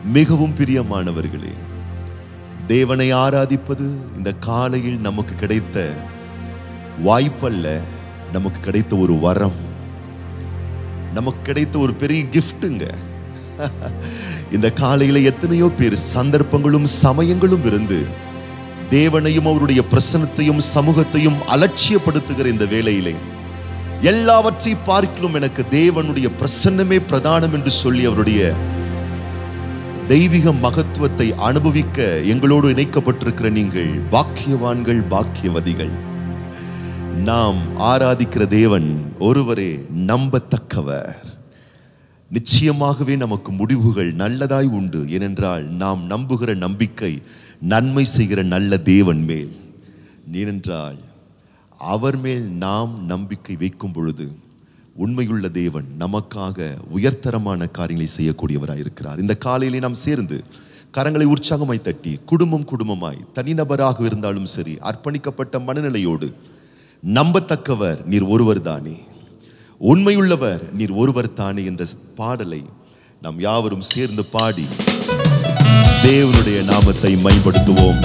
மிகவும் பிரியமானவர்களே தேவனை ஆராதிப்பது இந்த காலையில் நமக்கு கிடைத்த வாய்ப்பல்ல நமக்கு கிடைத்த ஒரு வரம் நமக்கு கிடைத்த ஒரு பெரிய கிஃப்ட்டுங்க இந்த காலையில எத்தனையோ பேர் சந்தர்ப்பங்களும் சமயங்களும் இருந்து தேவனையும் அவருடைய பிரசனத்தையும் சமூகத்தையும் அலட்சியப்படுத்துகிற இந்த வேளையிலே எல்லாவற்றை பார்க்கிலும் எனக்கு தேவனுடைய பிரசன்னமே பிரதானம் என்று சொல்லி அவருடைய தெய்வீக மகத்துவத்தை அனுபவிக்க எங்களோடு இணைக்கப்பட்டிருக்கிற நீங்கள் பாக்கியவான்கள் பாக்கியவதிகள் நாம் ஆராதிக்கிற தேவன் ஒருவரே நம்பத்தக்கவர் நிச்சயமாகவே நமக்கு முடிவுகள் நல்லதாய் உண்டு ஏனென்றால் நாம் நம்புகிற நம்பிக்கை நன்மை செய்கிற நல்ல தேவன் மேல் ஏனென்றால் அவர் மேல் நாம் நம்பிக்கை வைக்கும் பொழுது உண்மையுள்ள தேவன் நமக்காக உயர்தரமான காரியங்களை செய்யக்கூடியவராய் இருக்கிறார் இந்த காலையிலே நாம் சேர்ந்து கரங்களை உற்சாகமாய் தட்டி குடும்பம் குடும்பமாய் தனிநபராக இருந்தாலும் சரி அர்ப்பணிக்கப்பட்ட மனநிலையோடு நம்பத்தக்கவர் நீர் ஒருவர் தானே உண்மையுள்ளவர் நீர் ஒருவர் தானே என்ற பாடலை நாம் யாவரும் சேர்ந்து பாடி தேவனுடைய நாமத்தை மைப்படுத்துவோம்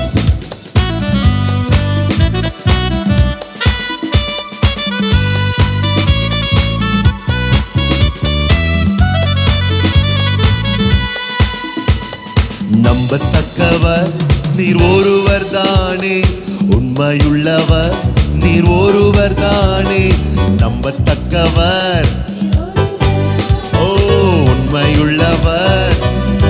நம்பத்தக்கவர் நீர் ஒருவர் தானே உண்மையுள்ளவர் நீர் ஒருவர் தானே நம்பத்தக்கவர் ஓ உண்மையுள்ளவர்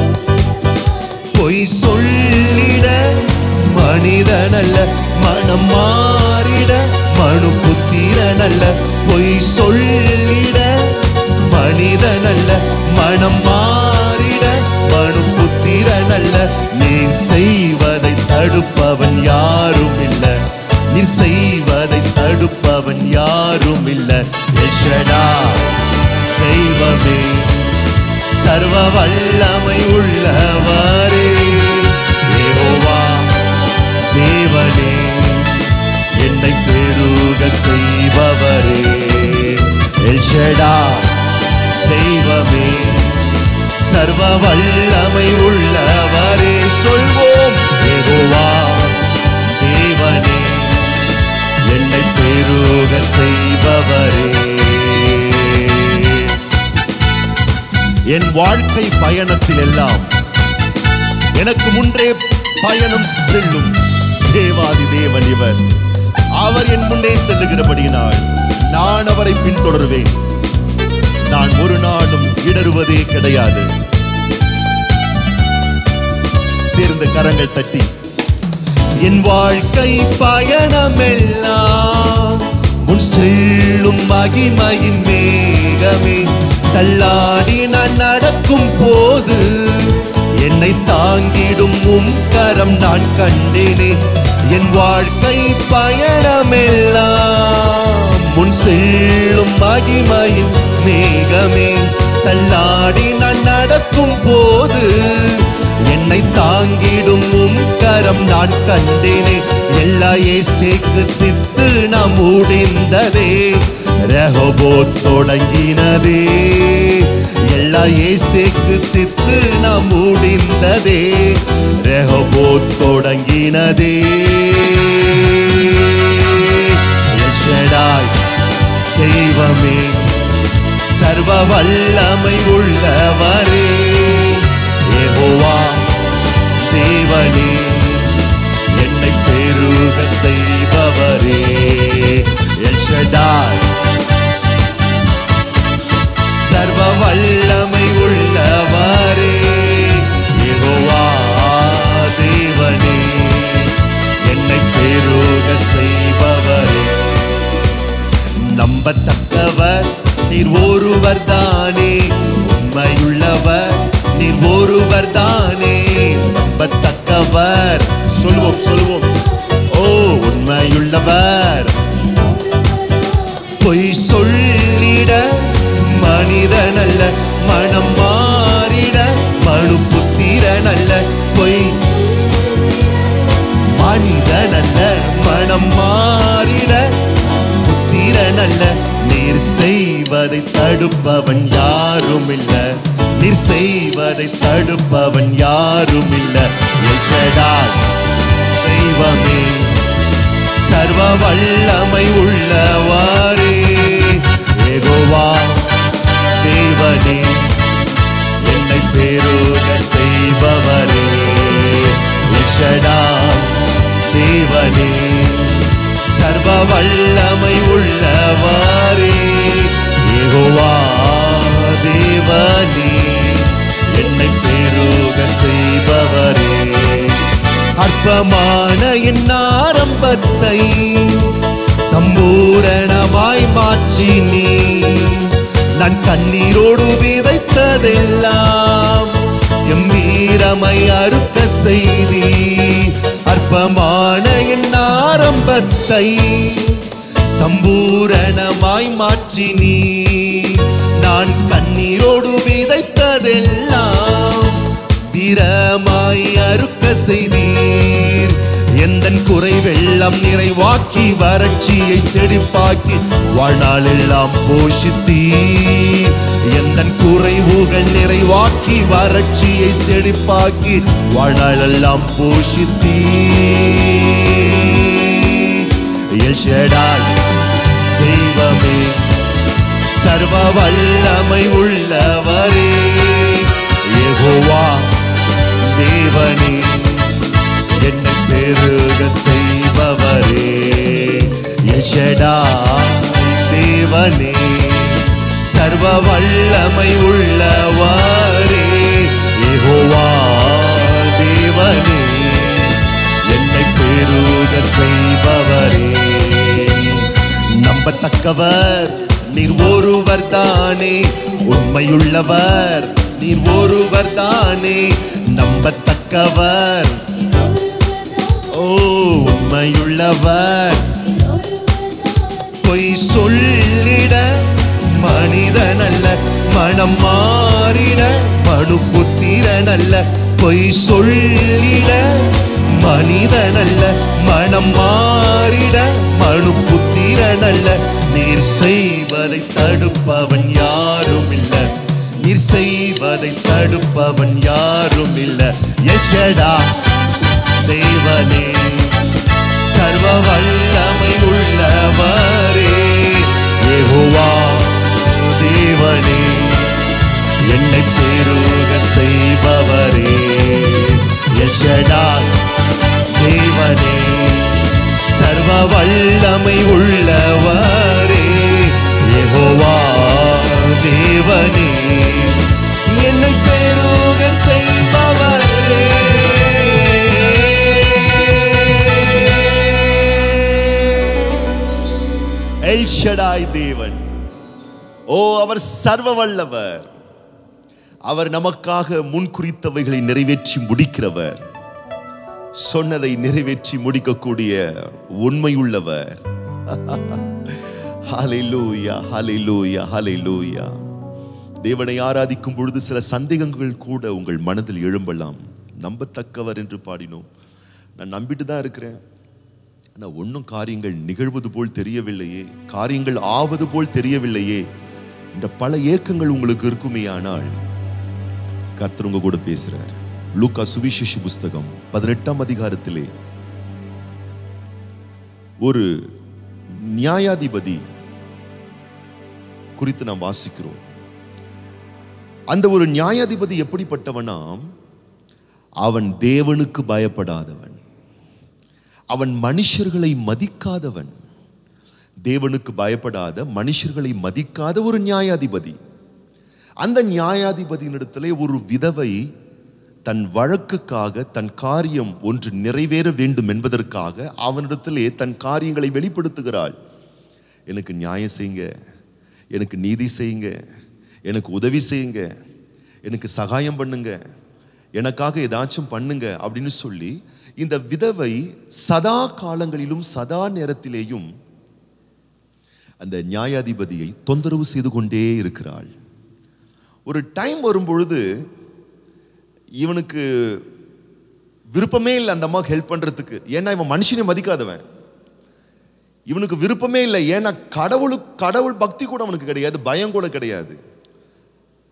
பொய் சொல்லிட மனிதனல்ல மனம் மாறிட மனு புத்திரனல்ல பொய் சொல்லிட மனிதனல்ல மனம் மாறிட மனு புத்திரனல்ல நீ செய்வதை தடுப்பவன் யாரும் இல்ல நீ செய்வதை தடுப்பவன் யாரும் இல்ல எஷடா தெய்வமே சர்வ வல்லமை உள்ளவரே யெகோவா தேவனே என்னை பெருக செய்பவரே எல்ஷடா தெய்வமே சர்வ வல்லமை உள்ளவரே சொல்வோம் யெகோவா தேவனே என்னை பெருக செய்பவரே என் வாழ்க்கை பயணத்தில் எல்லாம் எனக்கு முன்றே பயணம் செல்லும் தேவாதி தேவன் இவர் அவர் என் முன்னே செல்லுகிறபடியினால் நான் அவரை பின்தொடர்வேன் நான் ஒரு நாளும் இடறுவதே கிடையாது சேர்ந்த கரங்கள் தட்டி என் வாழ்க்கை பயணமெல்லாம் முன் செல்லும் மகிமையின் மேகமே தள்ளாடி நான் நடக்கும் போது என்னை தாங்கிடும் உம் கரம் நான் கண்டேனே என் வாழ்க்கை பயணமெல்லாம் முன் செல்லும் மகிமையின் மேகமே தள்ளாடி நான் நடக்கும் போது என்னை தாங்கிடும் உம் கரம் நான் கண்டேனே எல்லா இயேசுக்கு சித்து நாம் முடிந்ததே ரஹபோ தொடங்கினதே எல்லா இயேசுக்கு சித்து நாம் முடிந்ததே ரஹபோ தொடங்கினதே எல்ஷடாய் தெய்வமே சர்வ வல்லமை உள்ளவரே யெகோவா தேவனே என்னை பெருக செய்பவரே எல்ஷடாய் சர்வ வல்லமை உள்ளவரே யெகோவா தேவனே என்னை பெருக செய்பவரே நம்பத்தக்கவர் நீர் ஒருவர் தானே உண்மையுள்ளவர் நீர் ஒருவர் தானே நம்பத்தக்கவர் சொல்லுவோம் சொல்லுவோம் ஓ உண்மையுள்ளவர் பொய் சொல்லிட மனிதனல்ல மனம் மாறிட மனு புத்திரனல்ல பொய் மனிதனல்ல மனம் மாறிட புத்திரனல்ல நீர் செய்வதை தடுப்பவன் யாரும் இல்ல நீர் செய்வதை செய்வதை தடுப்பவன் யாரும் இல்ல எல்ஷடாய் தெய்வமே சர்வ வல்லமை உள்ளவாரே ஏகோவா தேவனே என்னை பெருக செய்பவரே எல்ஷடாய் தேவனே சர்வ வல்லமை உள்ளவாரே ஏகோவா தேவனே என்னை பெருக செய்பவரே அற்பமான என் ஆரம்பத்தை சம்பூரணமாய் மாற்றி நீ நான் கண்ணீரோடு விதைத்ததெல்லாம் எம் வீரமை அறுக்க செய்தி அற்பமான என் ஆரம்பத்தை சம்பூரணமாய் மாற்றி நீ நான் கண்ணீரோடு விதைத்ததெல்லாம் வீரமாய் அறுக்க செய்தீர் எந்தன் குறை வெள்ளம் நிறைவாக்கி வறட்சியை செழிப்பாக்கி வாழ்நாள் எல்லாம் போஷித்தீர் எந்தன் குறைவுகள் நிறைவாக்கி வறட்சியை செழிப்பாக்கி வாழ்நாள் எல்லாம் போஷித்தீர் எல்ஷடாய் தெய்வமே சர்வ வல்லமை உள்ளவரே யெகோவா தேவனே என்னை பெருக செய்பவரே எல்ஷடா தேவனே சர்வ வல்லமை உள்ளவாரே யெகோவா தேவனே என்னை பெருக செய்பவரே நம்பத்தக்கவர் நீர் ஒருவர் தானே உண்மையுள்ளவர் நீர் ஒருவர் தானே நம்பத்தக்கவர் ஓ உண்மையுள்ளவர் பொய் சொல்லிட மனிதன் அல்ல மனம் மாறிட மனு புத்திரன் அல்ல பொய் சொல்லிட மனிதன் அல்ல மனம் மாறிட மனு புத்திரன் அல்ல நீர் செய்வதை தடுப்பவன் யாரும் இல்ல நீர் செய்வதை தடுப்பவன் யாரும் இல்ல எச்சடா தேவனே சர்வ வல்லமை உள்ளவரே யெகோவா தேவனே என்னை பெருக செய்பவரே எஷடா தேவனே சர்வ வல்லமை உள்ளவரே யெகோவா தேவனே என்னை பெருக செய்பவரே எல்ஷடாய் தேவன் ஓ அவர் சர்வ வல்லவர் அவர் நமக்காக முன்குறித்தவைகளை நிறைவேற்றி முடிக்கிறவர் சொன்னதை நிறைவேற்றி முடிக்கக்கூடிய உண்மையுள்ளவர் ஹalleluya ஹalleluya ஹalleluya தேவனை ஆராதிக்கும் பொழுது சில சந்தேகங்கள் கூட உங்கள் மனதில் எழும்பலாம் நம்பத்தக்கவர் என்று பாடினோம் நான் நம்பிட்டு தான் இருக்கிறேன் ஆனால் ஒன்றும் காரியங்கள் நிகழ்வது போல் தெரியவில்லையே காரியங்கள் ஆவது போல் தெரியவில்லையே இந்த பல ஏக்கங்கள் உங்களுக்கு இருக்குமே ஆனால் கர்த்தர் உங்க கூட பேசுறார் லூக்கா சுவிசேஷ புஸ்தகம் பதினெட்டாம் அதிகாரத்திலே ஒரு நியாயாதிபதி குறித்து நாம் வாசிக்கிறோம் அந்த ஒரு நியாயாதிபதி எப்படிப்பட்டவனாம் அவன் தேவனுக்கு பயப்படாதவன் அவன் மனுஷர்களை மதிக்காதவன் தேவனுக்கு பயப்படாத மனுஷர்களை மதிக்காத ஒரு நியாயாதிபதி அந்த நியாயாதிபதியினிடத்திலே ஒரு விதவை தன் வழக்குக்காக தன் காரியம் ஒன்று நிறைவேற வேண்டும் என்பதற்காக அவனிடத்திலே தன் காரியங்களை வெளிப்படுத்துகிறாள் எனக்கு நியாயம் செய்யுங்க எனக்கு நீதி செய்யுங்க எனக்கு உதவி செய்யுங்க எனக்கு சகாயம் பண்ணுங்க எனக்காக ஏதாச்சும் பண்ணுங்க அப்படின்னு சொல்லி இந்த விதவை சதா காலங்களிலும் சதா நேரத்திலேயும் அந்த நியாயாதிபதியை தொந்தரவு செய்து கொண்டே இருக்கிறாள் ஒரு டைம் வரும்பொழுது இவனுக்கு விருப்பமே இல்லை அந்த அம்மாவுக்கு ஹெல்ப் பண்றதுக்கு ஏன்னா இவன் மனுஷனை மதிக்காதவன் இவனுக்கு விருப்பமே இல்லை ஏன்னா கடவுளுக்கு கடவுள் பக்தி கூட அவனுக்கு கிடையாது பயம் கூட கிடையாது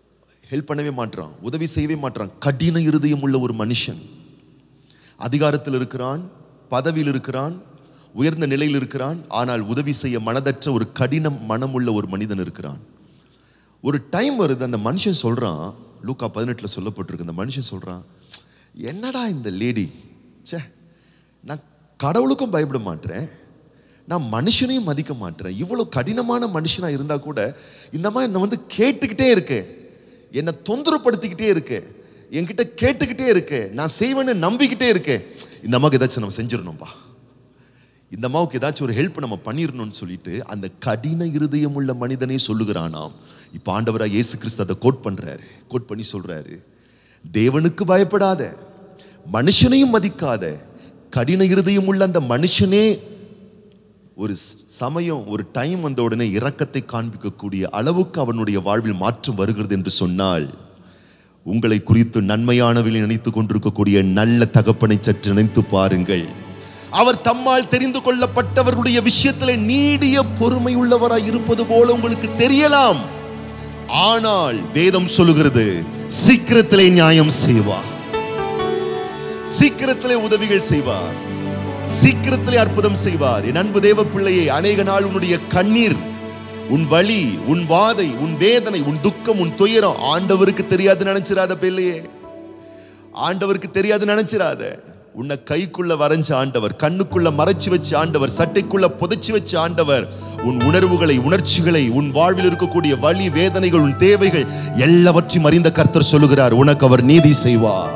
ஹெல்ப் பண்ணவே மாட்றான் உதவி செய்யவே மாட்றான் கடின இருதயம் உள்ள ஒரு மனுஷன் அதிகாரத்தில் இருக்கிறான் பதவியில் இருக்கிறான் உயர்ந்த நிலையில் இருக்கிறான் ஆனால் உதவி செய்ய மனதற்ற ஒரு கடின மனமுள்ள ஒரு மனிதன் இருக்கிறான் ஒரு டைம் வருது அந்த மனுஷன் சொல்றான் லூக்கா பதினெட்டில் சொல்லப்பட்டிருக்கு அந்த மனுஷன் சொல்றான் என்னடா இந்த லேடி ச்சே நான் கடவுளுக்கும் பயப்பட மாட்டேன் நான் மனுஷனையும் மதிக்க மாட்டேன் இவ்வளோ கடினமான மனுஷனா இருந்தா கூட இந்த மாதிரி என்ன வந்து கேட்டுக்கிட்டே இருக்கு என்னை தொந்தரப்படுத்திக்கிட்டே இருக்கு என்கிட்ட கேட்டுக்கிட்டே இருக்கு நான் செய்வேன்னு நம்பிக்கிட்டே இருக்கேன் இந்த அம்மாவுக்கு ஏதாச்சும் நம்ம செஞ்சிடணும்பா இந்த அம்மாவுக்கு ஏதாச்சும் ஒரு ஹெல்ப் நம்ம பண்ணிடணும்னு சொல்லிட்டு அந்த கடின இருதயம் உள்ள மனிதனே சொல்லுகிறானாம் இப்போ ஆண்டவரா இயேசு கிறிஸ்து அதை கோட் பண்றாரு கோட் பண்ணி சொல்றாரு தேவனுக்கு பயப்படாத மனுஷனையும் மதிக்காத கடின இருதயம் உள்ள அந்த மனுஷனே ஒரு ஸ்- சமயம் ஒரு டைம் வந்த உடனே இரக்கத்தை காண்பிக்கக்கூடிய அளவுக்கு அவனுடைய வாழ்வில் மாற்றம் வருகிறது என்று சொன்னால் உங்களை குறித்து நன்மையானவில் நினைத்துக் கொண்டிருக்கக்கூடிய நல்ல தகப்பனை சற்று நினைத்து பாருங்கள் அவர் தம்மால் தெரிந்து கொள்ளப்பட்டவர்களுடைய விஷயத்திலே நீடிய பொறுமை உள்ளவராய் இருப்பது போல உங்களுக்கு தெரியலாம் ஆனால் வேதம் சொல்லுகிறது சீக்கிரத்திலே நியாயம் செய்வார் சீக்கிரத்திலே உதவிகள் செய்வார் சீக்கிரத்திலே அற்புதம் செய்வார் என் அன்பு தேவ பிள்ளையை அநேக நாள் உன்னுடைய கண்ணீர் உன் வலி உன் வாதை உன் வேதனை உன் துக்கம் உன் துயரம் ஆண்டவருக்கு தெரியாது நினைச்சிராத பிள்ளையே ஆண்டவருக்கு தெரியாது நினைச்சிராத உன்னை கைக்குள்ள வரைஞ்ச ஆண்டவர் கண்ணுக்குள்ள மறைச்சு வச்ச ஆண்டவர் சட்டைக்குள்ள புதைச்சு வச்ச ஆண்டவர் உன் உணர்வுகளை உணர்ச்சிகளை உன் வாழ்வில் இருக்கக்கூடிய வலி வேதனைகள் உன் தேவைகள் எல்லாவற்றையும் அறிந்த கர்த்தர் சொல்லுகிறார் உனக்கு அவர் நீதி செய்வார்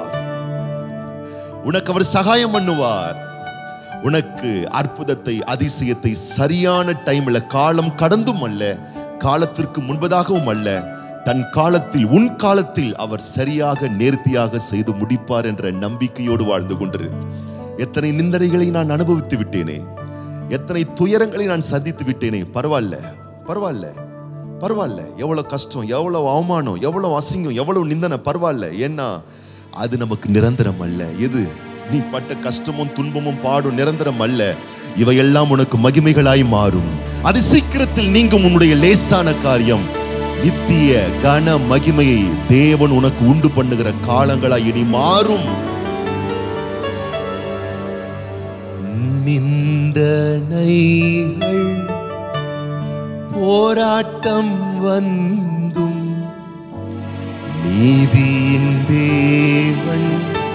உனக்கு அவர் சகாயம் பண்ணுவார் உனக்கு அற்புதத்தை அதிசயத்தை சரியான டைம்ல காலம் கடந்தும் அல்ல காலத்திற்கு முன்பதாகவும் அல்ல தன் காலத்தில் உன் காலத்தில் அவர் சரியாக நேர்த்தியாக செய்து முடிப்பார் என்ற நம்பிக்கையோடு வாழ்ந்து கொண்டிரு எத்தனை நிந்தனைகளை நான் அனுபவித்து விட்டேனே எத்தனை துயரங்களை நான் சந்தித்து விட்டேனே பரவாயில்ல பரவாயில்ல பரவாயில்ல எவ்வளவு கஷ்டம் எவ்வளவு அவமானம் எவ்வளவு அசிங்கம் எவ்வளவு நிந்தனை பரவாயில்ல ஏன்னா அது நமக்கு நிரந்தரம் அல்ல எது நீ பட்ட கஷ்டமும் துன்பமும் பாடும் நிரந்தரம் அல்ல இவையெல்லாம் உனக்கு மகிமைகளாய் மாறும் அது சீக்கிரத்தில் நீங்கும் உன்னுடைய லேசான காரியம் நித்திய கன மகிமையை தேவன் உனக்கு உண்டு பண்ணுகிற காலங்களாய் இனி மாறும் நிந்தனைகள் போராட்டம் வந்தும் நீதியின் தேவன்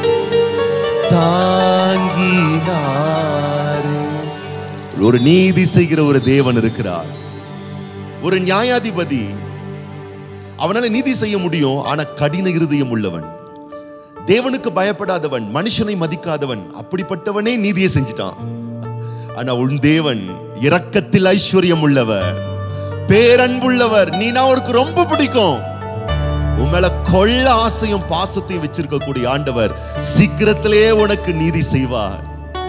தாங்கினார் ஒரு நீதி செய்கிற ஒரு தேவன் இருக்கிறார் ஒரு நியாயாதிபதி அவனால நீதி செய்ய முடியும் ஆனா கடின இருதயம் உள்ளவன் தேவனுக்கு பயப்படாதவன் மனுஷனை மதிக்காதவன் அப்படிப்பட்டவனே நீதியை செஞ்சிட்டான் ஆனா உன் தேவன் இரக்கத்தில் ஐஸ்வர்யம் உள்ளவர் பேரன்புள்ளவர் நீனா அவருக்கு ரொம்ப பிடிக்கும் உன் மேல கொள்ள ஆசையும் பாசத்தையும் வச்சிருக்கக்கூடிய ஆண்டவர் சீக்கிரத்திலே உனக்கு நீதி செய்வார்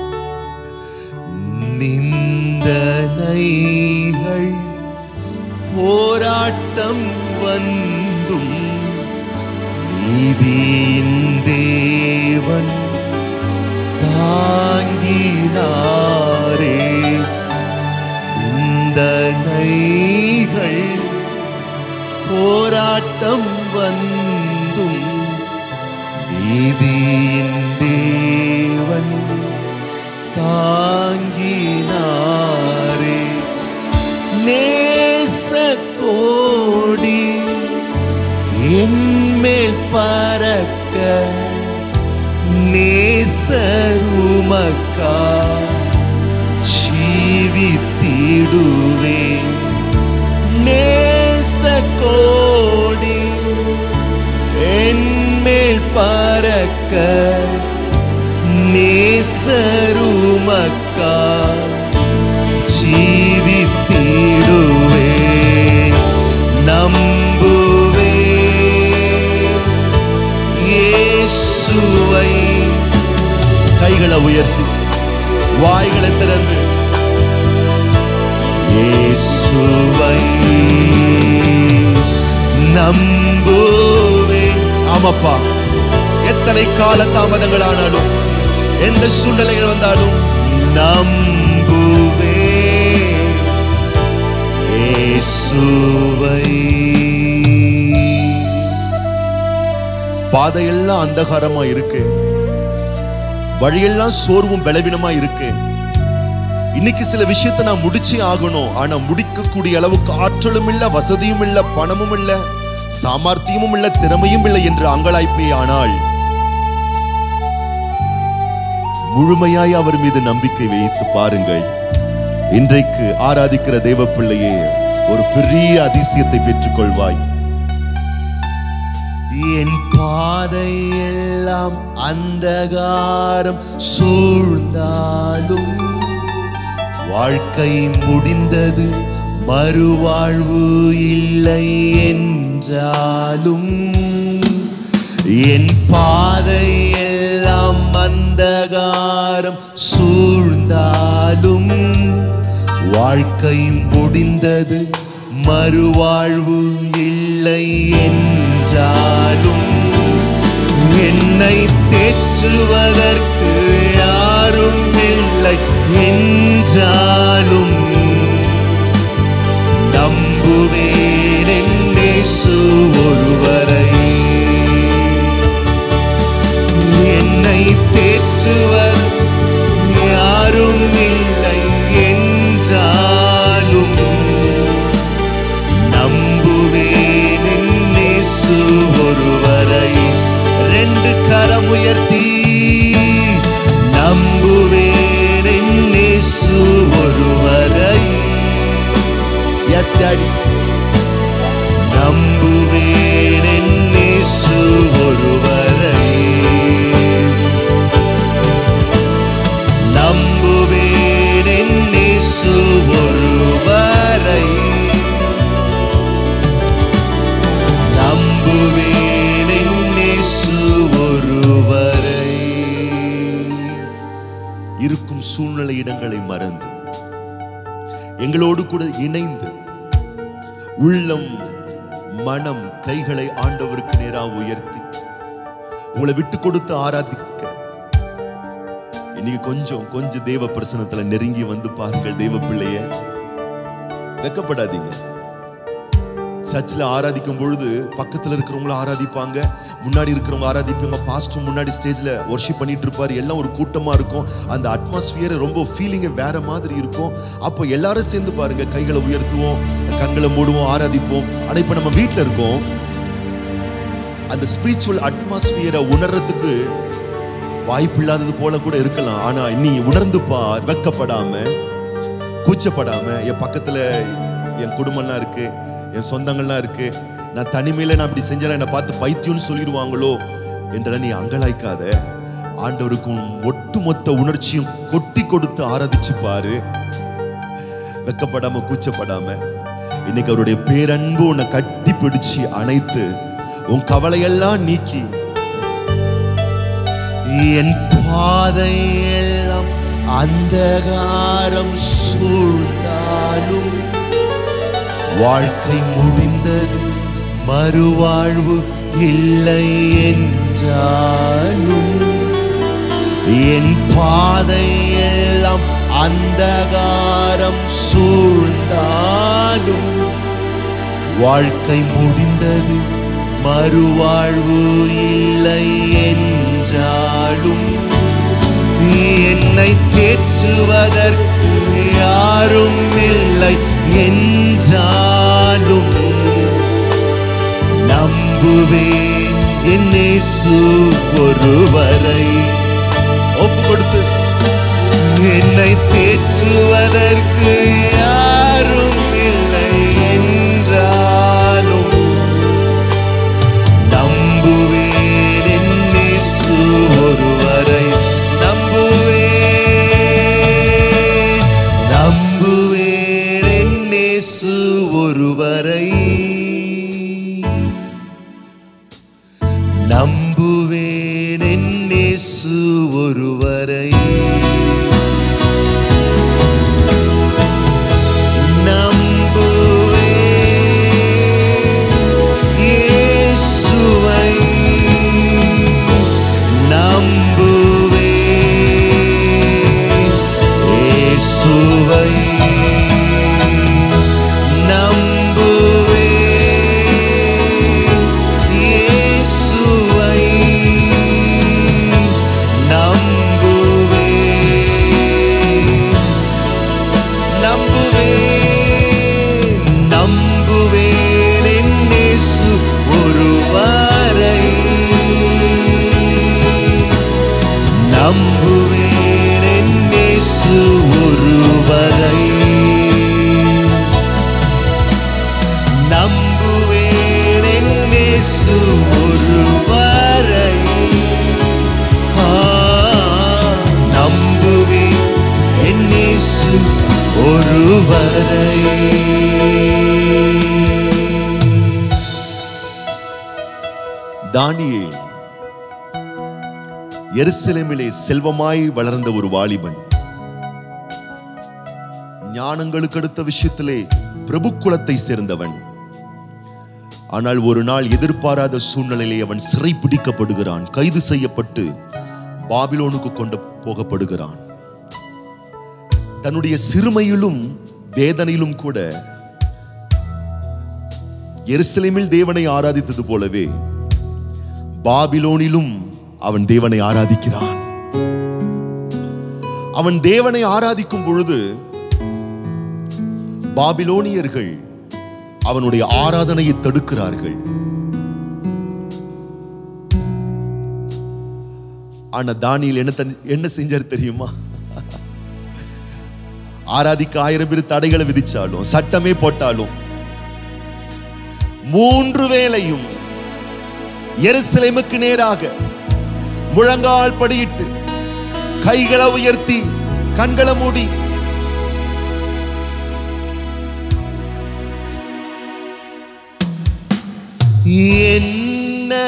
நிந்தனைகள் போராட்டம் வந்தும் நீதியின் தேவன் தாங்கினாரே இந்த நைகள் போராட்டம் வந்தும் நீதியின் தேவன் தாங்கினாரே நேச கோடி என்மேல் பறக்க நேசருமக்கா ஜீவித்திடுவேன் நேச கோடி என்மேல் பறக்க நேசருமக்கா ஜீவித்திடுவேன் நம்புவே இயேசுவை கைகளை உயர்த்தி வாய்களை திறந்து இயேசுவை நம்புவேன் ஆமாப்பா எத்தனை கால தாமதங்கள் ஆனாலும் எந்த சூழ்நிலைகள் வந்தாலும் நம்புவே இயேசுவை பாதையெல்லாம் அந்தகாரமா இருக்கு வழியெல்லாம் சோர்வும் பலவீனமா இருக்கு இன்னைக்கு சில விஷயத்தை நான் முடிச்சே ஆகணும் ஆனா முடிக்கக்கூடிய அளவுக்கு ஆற்றலும் இல்ல வசதியும் இல்ல பணமும் இல்ல சாமர்த்தியமும் இல்ல திறமையும் இல்லை என்று அங்கலாய்ப்பே ஆனால் முழுமையாய் அவர் மீது நம்பிக்கை வைத்து பாருங்கள் இன்றைக்கு ஆராதிக்கிற தேவ பிள்ளையே ஒரு பெரிய அதிசயத்தை பெற்றுக்கொள்வாய் என் பாதை எல்லாம் அந்தகாரம் சூழ்ந்தாலும் வாழ்க்கை முடிந்தது மறுவாழ்வு இல்லை என்றாலும் என் பாதை எல்லாம் அந்தகாரம் சூழ்ந்தாலும் வாழ்க்கை முடிந்தது மறுவாழ்வு இல்லை என்றாலும் என்னை தேற்றுவதற்கு யாரும் இல்லை என்றாலும் நம்புவேன் என்னேசு ஒருவரை என்னை தேற்றுவர் யாரும் இல்லை என்றாலும் நம்புவேன் என்னேசு ஒருவரை ரெண்டு கரம் உயர்த்தி நம்புவேன் என்னேசு ஒருவரை எஸ் டாடி நம்புவேன் என்னேசு ஒருவரை நம்புவேன் என்னேசு ஒருவரை நம்புவேன் என்னேசு ஒருவரை இருக்கும் சூழ்நிலை இடங்களை மறந்து எங்களோடு கூட இணைந்து உள்ளம் மனம் கைகளை ஆண்டவருக்கு நேராக உயர்த்தி உங்களை விட்டு கொடுத்து ஆராதிக்க இன்னைக்கு கொஞ்சம் கொஞ்சம் தேவ பிரசனத்துல நெருங்கி வந்து பாருங்கள் தேவ பிள்ளைய வெக்கப்படாதீங்க சர்ச்சில் ஆராதிக்கும் பொழுது பக்கத்துல இருக்கிறவங்கள ஆராதிப்பாங்க முன்னாடி இருக்கிறவங்க ஆராதிப்பாங்க பாஸ்டர் முன்னாடி ஸ்டேஜ்ல ஒர்ஷிப் பண்ணிட்டு இருப்பாரு எல்லாம் ஒரு கூட்டமா இருக்கும் அந்த அட்மாஸ்பியர் ரொம்ப ஃபீலிங்கே வேற மாதிரி இருக்கும் அப்போ எல்லாரும் சேர்ந்து பாருங்க கைகளை உயர்த்துவோம் கண்களை மூடுவோம் ஆராதிப்போம் ஆனா இப்போ நம்ம வீட்டில் இருக்கோம் அந்த ஸ்பிரிச்சுவல் அட்மாஸ்பியரை உணர்றதுக்கு வாய்ப்பு இல்லாதது போல கூட இருக்கலாம் ஆனா நீ உணர்ந்து பார் வெக்கப்படாம கூச்சப்படாம என் பக்கத்துல என் குடும்பம்லாம் இருக்கு என் சொந்தங்கள்லாம் இருக்கு நான் தனிமையில நான் அப்படி செஞ்சேன்னா என்னை பார்த்து பைத்தியம்னு சொல்லிடுவாங்களோ என்ற நீ அங்கலாய்க்காத ஆண்டவருக்கும் ஒட்டுமொத்த உணர்ச்சியும் கொட்டி கொடுத்து ஆராதிச்சு பாரு வெக்கப்படாம கூச்சப்படாம இன்னைக்கு அவருடைய பேரன்பு உன்னை கட்டி பிடிச்சு அணைத்து உன் கவலையெல்லாம் நீக்கி என் பாதையெல்லாம் அந்தகாரம் சூழ்ந்தாலும் வாழ்க்கை முடிந்தது மறுவாழ்வு இல்லை என்றாலும் என் பாதையெல்லாம் அந்தகாரம் சூழ்ந்தாலும் வாழ்க்கை முடிந்தது மறுவாழ்வு இல்லை என்றாலும் என்னை தேற்றுவதற்கு யாரும் இல்லை என்றாலும் நம்புவேன் என்னேசு ஒருவரை ஒப்பு கொடுத்து என்னை தேற்றுவதற்கு யாரும் இல்லை என்றாலும் நம்புவேன் என்னேசு ஒருவரை நம்புவேன் நம்புவேன் என்னேசு ஒருவரை நம்புவேன் என்னேசு ஒருவரை நம்புவேன் இயேசுவை நம்புவேன் இயேசுவை நம்புவேன் இயேசுவை ஒருவரை தானியேல் எருசலேமிலே செல்வமாய் வளர்ந்த ஒரு வாலிபன் ஞானங்களுக்கு அடுத்த விஷயத்திலே பிரபுக்குலத்தை சேர்ந்தவன் ஆனால் ஒரு நாள் எதிர்பாராத சூழ்நிலையிலே அவன் சிறை பிடிக்கப்படுகிறான் கைது செய்யப்பட்டு பாபிலோனுக்கு கொண்டு போகப்படுகிறான் தன்னுடைய சிறுமையிலும் வேதனையிலும் கூட எருசலேமில் தேவனை ஆராதித்தது போலவே பாபிலோனிலும் அவன் தேவனை ஆராதிக்கிறான் அவன் தேவனை ஆராதிக்கும் பொழுது பாபிலோனியர்கள் அவனுடைய ஆராதனையை தடுக்கிறார்கள் ஆனா தானியல் என்ன தன்- என்ன செஞ்சார் தெரியுமா ஆராதிக்க ஆயிரம் பேர் தடைகளை விதிச்சாலும் சட்டமே போட்டாலும் மூன்று வேளையும் எருசலேமுக்கு நேராக முழங்கால் படியிட்டு கைகளை உயர்த்தி கண்களை மூடி என்ன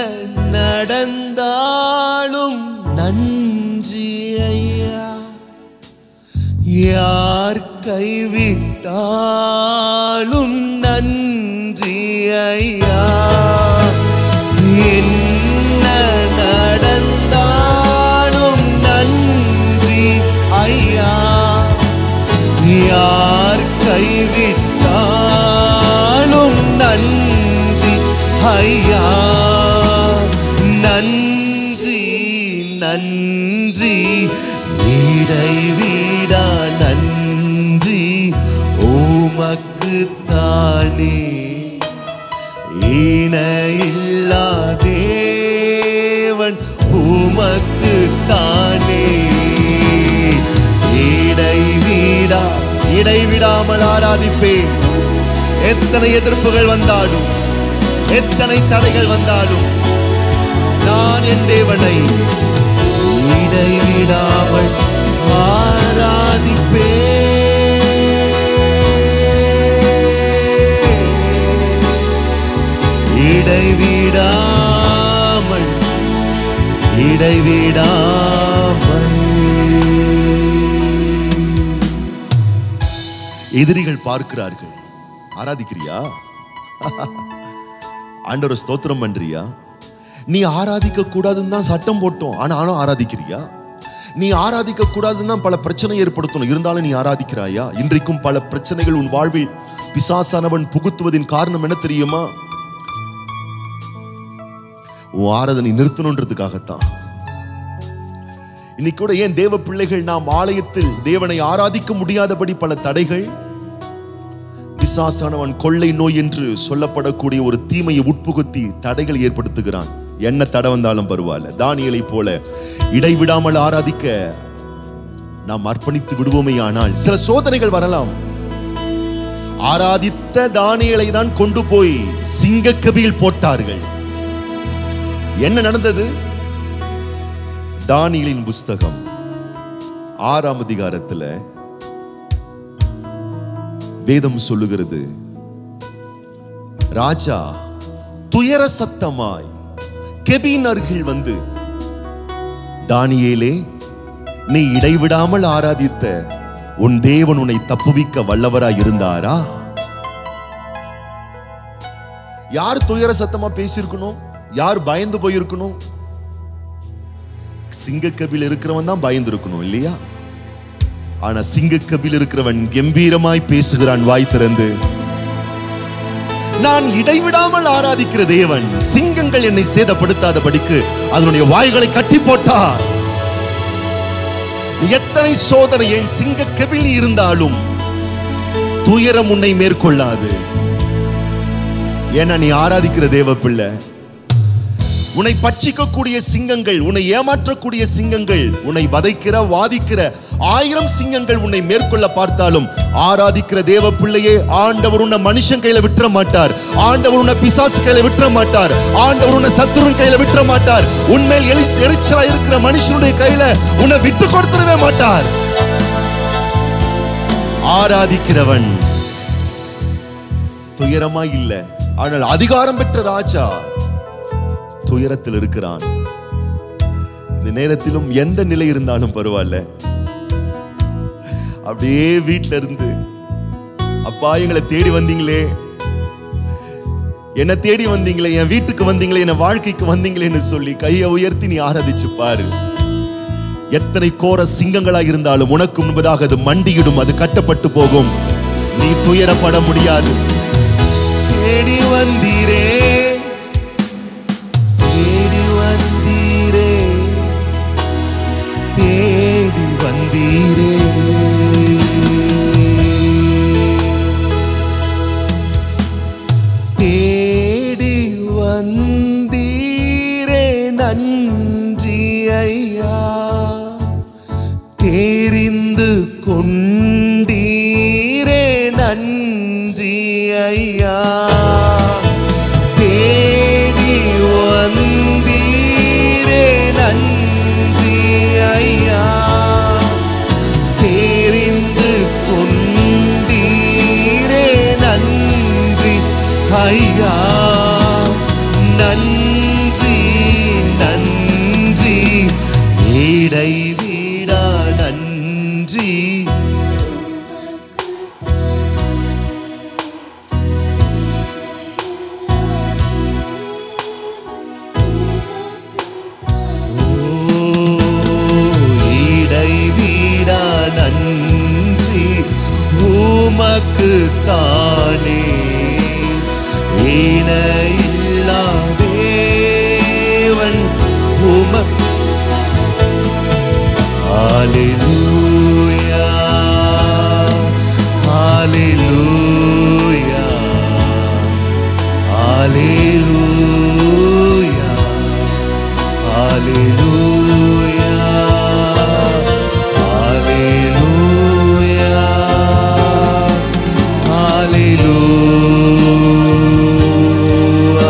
நடந்தாலும் நன்றி ஐயா யார் கைவிட்டாலும் நன்றி ஐயா என்ன நடந்தாலும் நன்றி ஐயா யார் கைவிட்டாலும் நன்றி ஐயா நன்றி நன்றி இடைவிடா நன்றி உமக்கு தானே இணையில்லா தேவன் உமக்கு தானே இடைவிடா இடைவிடாமல் ஆராதிப்பேன் எத்தனை எதிர்ப்புகள் வந்தாலும் எத்தனை தடைகள் வந்தாலும் நான் என் தேவனை இடைவிடாமல் ஆராதிப்பேன் இடைவிடாமல் இடைவிடாமல் எதிரிகள் பார்க்கிறார்கள் ஆராதிக்கிறியா ஆண்டவரை ஸ்தோத்திரம் பண்றியா நீ ஆராதிக்க கூடாதுன்னு தான் சட்டம் போட்டோம் ஆனா ஆனா ஆராதிக்கிறியா நீ ஆராதிக்க கூடாதுன்னு தான் பல பிரச்சனை ஏற்படுத்தணும் இருந்தாலும் நீ ஆராதிக்கிறாயா இன்றைக்கும் பல பிரச்சனைகள் உன் வாழ்வில் பிசாசானவன் புகுத்துவதின் காரணம் என்ன தெரியுமா உன் ஆராதனை நிறுத்தணுன்றதுக்காகத்தான் இன்னைக்கு கூட ஏன் தேவ பிள்ளைகள் நாம் ஆலயத்தில் தேவனை ஆராதிக்க முடியாதபடி பல தடைகள் பிசாசானவன் கொள்ளை நோய் என்று சொல்லப்படக்கூடிய ஒரு தீமையை உட்புகுத்தி தடைகள் ஏற்படுத்துகிறான் என்ன தடை வந்தாலும் பரவாயில்ல தானியலை போல இடைவிடாமல் ஆராதிக்க நாம் அர்ப்பணித்து விடுவோமே ஆனால் சில சோதனைகள் வரலாம் ஆராதித்த தானியலை தான் கொண்டு போய் சிங்கக்கபியில் போட்டார்கள் என்ன நடந்தது தானியலின் புஸ்தகம் ஆறாம் அதிகாரத்துல வேதம் சொல்லுகிறது ராஜா துயர சத்தமாய் கெபின் அருகில் வந்து தானியேலே நீ இடைவிடாமல் ஆராதித்த உன் தேவன் உன்னை தப்புவிக்க வல்லவராய் இருந்தாரா யார் துயர சத்தமா பேசியிருக்கணும் யார் பயந்து போயிருக்கணும் சிங்கக்கபில் இருக்கிறவன் தான் பயந்து இருக்கணும் இல்லையா ஆனா சிங்கக்கபில் இருக்கிறவன் கம்பீரமாய் பேசுகிறான் வாய் திறந்து நான் இடைவிடாமல் ஆராதிக்கிற தேவன் சிங்கங்கள் என்னை சேதப்படுத்தாதபடிக்கு அதனுடைய வாய்களை கட்டி போட்டார் நீ எத்தனை சோதனை என் சிங்க கபில் இருந்தாலும் துயரம் உன்னை மேற்கொள்ளாது ஏன்னா நீ ஆராதிக்கிற தேவ பிள்ளை உன்னை பட்சிக்கக்கூடிய சிங்கங்கள் உன்னை ஏமாற்றக்கூடிய சிங்கங்கள் உன்னை வதைக்கிற வாதிக்கிற ஆயிரம் சிங்கங்கள் உன்னை மேற்கொள்ள பார்த்தாலும் ஆராதிக்கிற தேவ பிள்ளையே ஆண்டவர் உன்னை மனுஷன் கையில விட்டுற மாட்டார் ஆண்டவர் உன்னை பிசாசு கையில விட்டுற மாட்டார் ஆண்டவர் உன்னை சத்துருன் கையில விட்டுற மாட்டார் உன்மேல் எழு எரிச்சலா இருக்கிற மனுஷனுடைய கையில உன்னை விட்டு கொடுத்துடவே மாட்டார் ஆராதிக்கிறவன் துயரமா இல்ல ஆனால் அதிகாரம் பெற்ற ராஜா துயரத்தில் இருக்கிறான் இந்த நேரத்திலும் எந்த நிலை இருந்தாலும் பரவாயில்ல அப்படியே வீட்ல இருந்து அப்பா எங்களை தேடி வந்தீங்களே என்ன தேடி வந்தீங்களே என் வீட்டுக்கு வந்தீங்களே என் வாழ்க்கைக்கு வந்தீங்களேன்னு சொல்லி கையை உயர்த்தி நீ ஆராதிச்சு பாரு எத்தனை கோர சிங்கங்களாக இருந்தாலும் உனக்கு முன்பதாக அது மண்டியிடும் அது கட்டப்பட்டு போகும் நீ துயரப்பட முடியாது தேடி வந்தீரே தேடி வந்தீரே தேடி வந்தீரே தேடி வந்தீரே நன்றி ஐயா தெரிந்து கொண்டீரே நன்றி ஐயா தேடி வந்தீரே நன்றி ஐயா தெரிந்து கொண்டீரே நன்றி ஐயா நன்றி நன்றி இடை வீடா நன்றி இடை வீடா நன்றி உமக்கு தானே ஈன இல்லாதேவன் உம Hallelujah. Hallelujah. Hallelujah. Hallelujah. Hallelujah. Hallelujah.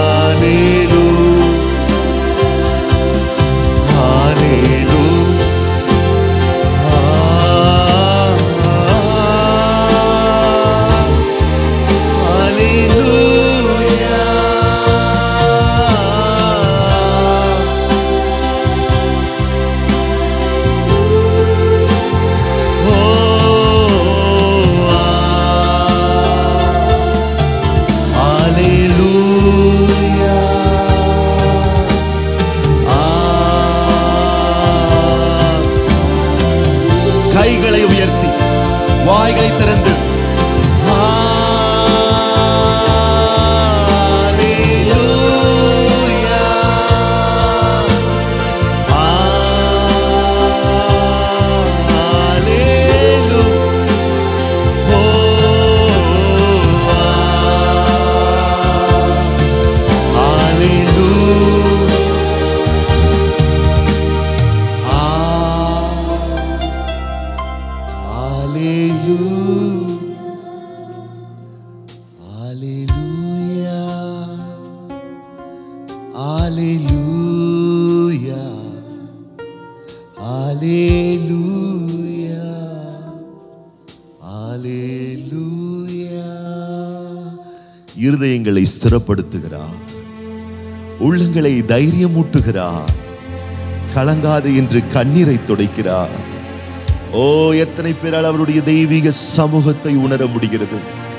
Hallelujah. Hallelujah. கைகளை உயர்த்தி வாய்களை திறந்து Hallelujah. Hallelujah. Hallelujah. இருதயங்களை ஸ்திரப்படுத்துகிறார் உள்ளங்களை தைரியமூட்டுகிறார் கலங்காது என்று கண்ணீரை துடைக்கிறார் ஓ எத்தனை பேரால் அவருடைய தெய்வீக சமூகத்தை உணர முடிகிறது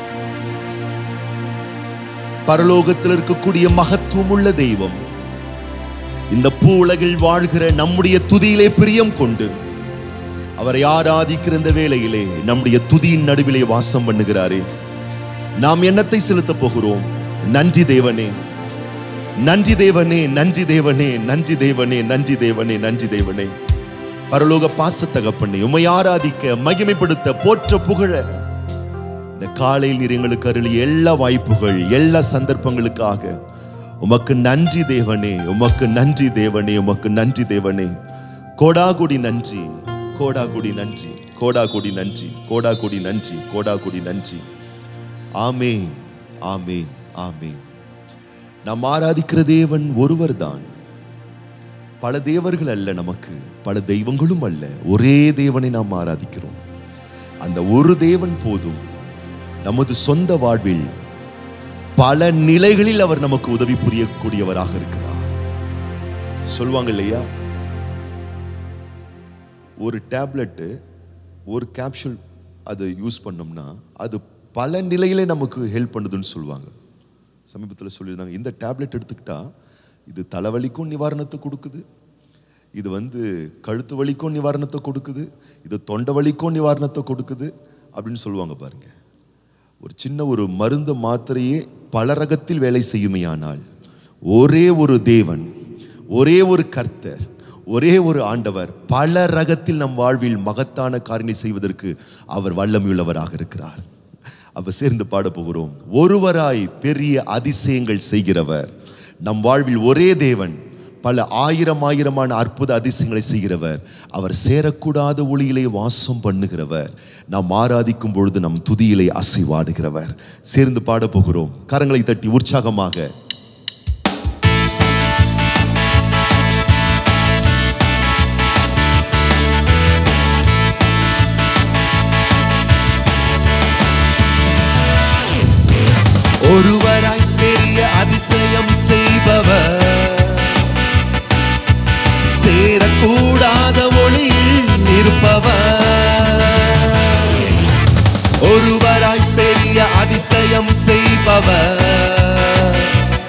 பரலோகத்தில் இருக்கக்கூடிய மகத்துவம் உள்ள தெய்வம் இந்த பூ உலகில் வாழ்கிற நம்முடைய துதியிலே பிரியம் கொண்டு அவரை ஆராதிக்கிற இந்த வேளையிலே நம்முடைய துதியின் நடுவிலே வாசம் பண்ணுகிறாரே நாம் எண்ணத்தை செலுத்தப் போகிறோம் நன்றி தேவனே நன்றி தேவனே நன்றி தேவனே நன்றி தேவனே நன்றி தேவனே நன்றி தேவனே பரலோக பாசத்தகப்பண்ணை உம்மை ஆராதிக்க மகிமைப்படுத்த போற்ற புகழ இந்த காலையில் நீர் எங்களுக்கு அருளிய எல்லா வாய்ப்புகள் எல்லா சந்தர்ப்பங்களுக்காக உமக்கு நன்றி தேவனே உமக்கு நன்றி தேவனே உமக்கு நன்றி தேவனே கோடாகுடி நன்றி கோடாகுடி நன்றி கோடாகுடி நன்றி கோடாகுடி நன்றி கோடாகுடி நன்றி ஆமேன் ஆமேன் ஆமேன் நாம் ஆராதிக்கிற தேவன் ஒருவர்தான் பல தேவர்கள் அல்ல நமக்கு பல தெய்வங்களும் அல்ல ஒரே தேவனை நாம் ஆராதிக்கிறோம் அந்த ஒரு தேவன் போதும் நமது சொந்த வாழ்வில் பல நிலைகளில் அவர் நமக்கு உதவி புரியக்கூடியவராக இருக்கிறார் சொல்லுவாங்க இல்லையா ஒரு டேப்லெட்டு ஒரு கேப்சூல் அது யூஸ் பண்ணோம்னா அது பல நிலையிலே நமக்கு ஹெல்ப் பண்ணுதுன்னு சொல்லுவாங்க சமீபத்தில் சொல்லியிருந்தாங்க இந்த டேப்லெட் எடுத்துக்கிட்டா இது தலைவலிக்கும் நிவாரணத்தை கொடுக்குது இது வந்து கழுத்து வலிக்கும் நிவாரணத்தை கொடுக்குது இது தொண்டை வலிக்கும் நிவாரணத்தை கொடுக்குது அப்படின்னு சொல்லுவாங்க பாருங்க ஒரு சின்ன ஒரு மருந்து மாத்திரையே பல ரகத்தில் வேலை செய்யுமையானால் ஒரே ஒரு தேவன் ஒரே ஒரு கர்த்தர் ஒரே ஒரு ஆண்டவர் பல ரகத்தில் நம் வாழ்வில் மகத்தான காரியங்களை செய்வதற்கு அவர் வல்லமையுள்ளவராக இருக்கிறார் அப்ப சேர்ந்து பாட போகிறோம் ஒருவராய் பெரிய அதிசயங்கள் செய்கிறவர் நம் வாழ்வில் ஒரே தேவன் பல ஆயிரம் ஆயிரமான அற்புத அதிசயங்களை செய்கிறவர் அவர் சேரக்கூடாத ஒளியிலே வாசம் பண்ணுகிறவர் நாம் ஆராதிக்கும் பொழுது நம் துதியிலே அசைவாடுகிறவர் சேர்ந்து பாட போகிறோம் கரங்களை தட்டி உற்சாகமாக ஒருவராய் பெரிய அதிசயம் செய்பவர் சேரக்கூடாத ஒளியில் இருப்பவர் ஒருவராய் பெரிய அதிசயம் செய்பவர்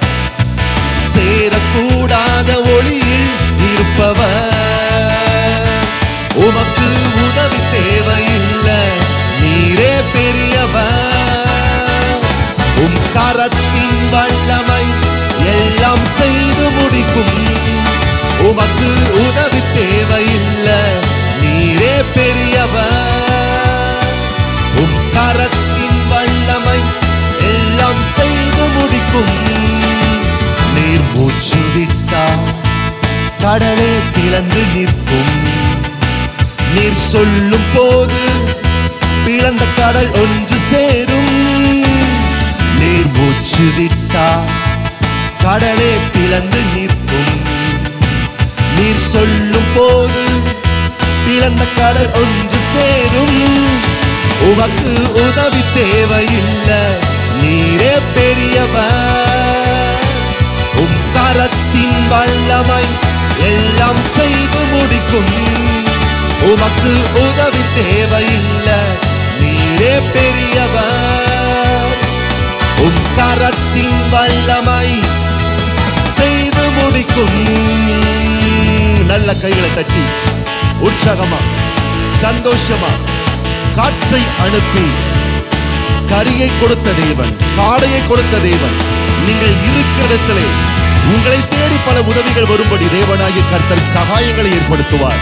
சேரக்கூடாத ஒளியில் இருப்பவர் உமக்கு உதவி தேவையில்லை நீரே பெரியவர் உம் கரத்தின் வல்லமை எல்லாம் செய்து முடிக்கும் உமக்கு உதவி தேவையில்லை நீரே பெரியவர் உம் கரத்தின் வல்லமை எல்லாம் செய்து முடிக்கும் நீர் மூச்சு விட்டால் கடலே பிளந்து நிற்கும் நீர் சொல்லும் போது பிளந்த கடல் ஒன்று சேரும் நீர் மூச்சு விட்டால் கடலே பிளந்து நிற்கும் நீர் சொல்லும் போது பிளந்த கடல் ஒன்று சேரும் உமக்கு உதவி தேவையில்லை நீரே பெரியவர் உம் கரத்தின் வல்லமை எல்லாம் செய்து முடிக்கும் உமக்கு உதவி தேவையில்லை நீரே பெரியவர் உம் கரத்தின் வல்லமை செய்து முடிக்கும் நல்ல கைகளை தட்டி உற்சாகமா சந்தோஷமா காற்றை அனுப்பி கரியை கொடுத்த தேவன் காடையை கொடுத்த தேவன் நீங்கள் இருக்கிற இடத்திலே உங்களை தேடி பல உதவிகள் வரும்படி தேவனாகிய கர்த்தர் சகாயங்களை ஏற்படுத்துவார்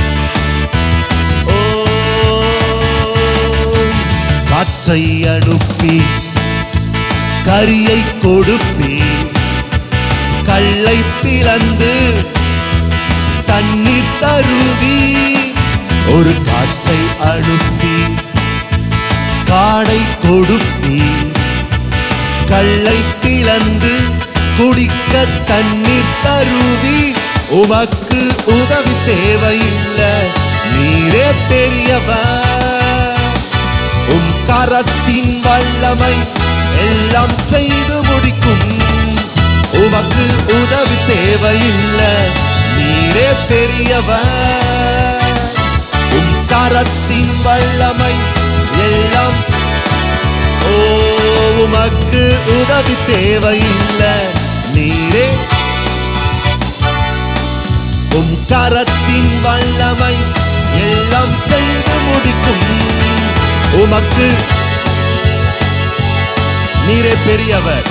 ஓ, காற்றை அனுப்பி கரியை கொடுப்பி கல்லை பிளந்து தண்ணீர் தருவி ஒரு காற்றை அனுப்பி காடை கொடுப்பி கல்லை பிளந்து குடிக்க தண்ணீர் தருவி உமக்கு உதவி தேவையில்லை நீரே பெரியவர் உம் கரத்தின் வல்லமை எல்லாம் செய்து முடிக்கும் உமக்கு உதவி தேவையில்லை நீரே பெரியவர் உம் கரத்தின் வல்லமை எல்லாம் ஓ உமக்கு உதவி தேவையில்லை நீரே உம் கரத்தின் வல்லமை எல்லாம் செய்து முடிக்கும் உமக்கு நீரே பெரியவர்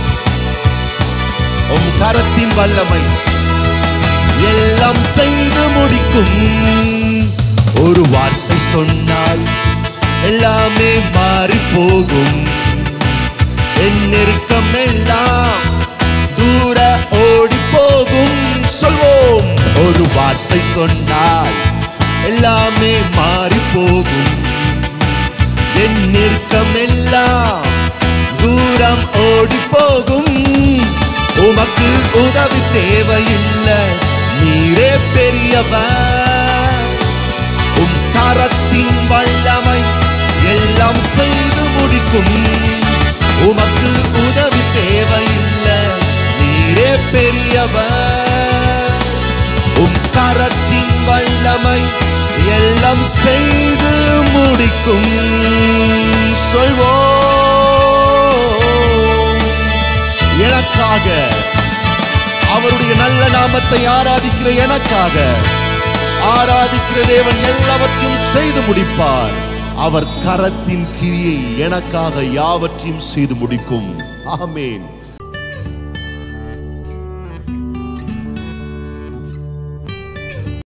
உம் கரத்தின் வல்லமை எல்லாம் செய்து முடிக்கும் ஒரு வார்த்தை சொன்னால் எல்லாமே மாறி போகும் என் நெருக்கம் எல்லாம் தூர ஓடி போகும் சொல்வோம் ஒரு வார்த்தை சொன்னால் எல்லாமே மாறி போகும் என் நெருக்கம் எல்லாம் தூரம் ஓடி போகும் உமக்கு உதவி தேவையில்லை நீரே பெரியவர் உம் கரத்தின் வல்லமை முடிக்கும் உமக்கு உதவி தேவையில்லை நீரே பெரியவர் உம் கரத்தின் வல்லமை எல்லாம் செய்து முடிக்கும் சொல்வோம் எனக்காக அவருடைய நல்ல நாமத்தை ஆராதிக்கிற எனக்காக ஆராதிக்கிற தேவன் எல்லாவற்றையும் செய்து முடிப்பார் அவர் கரத்தின் கிரியை எனக்காக யாவற்றையும் செய்து முடிக்கும் ஆமென்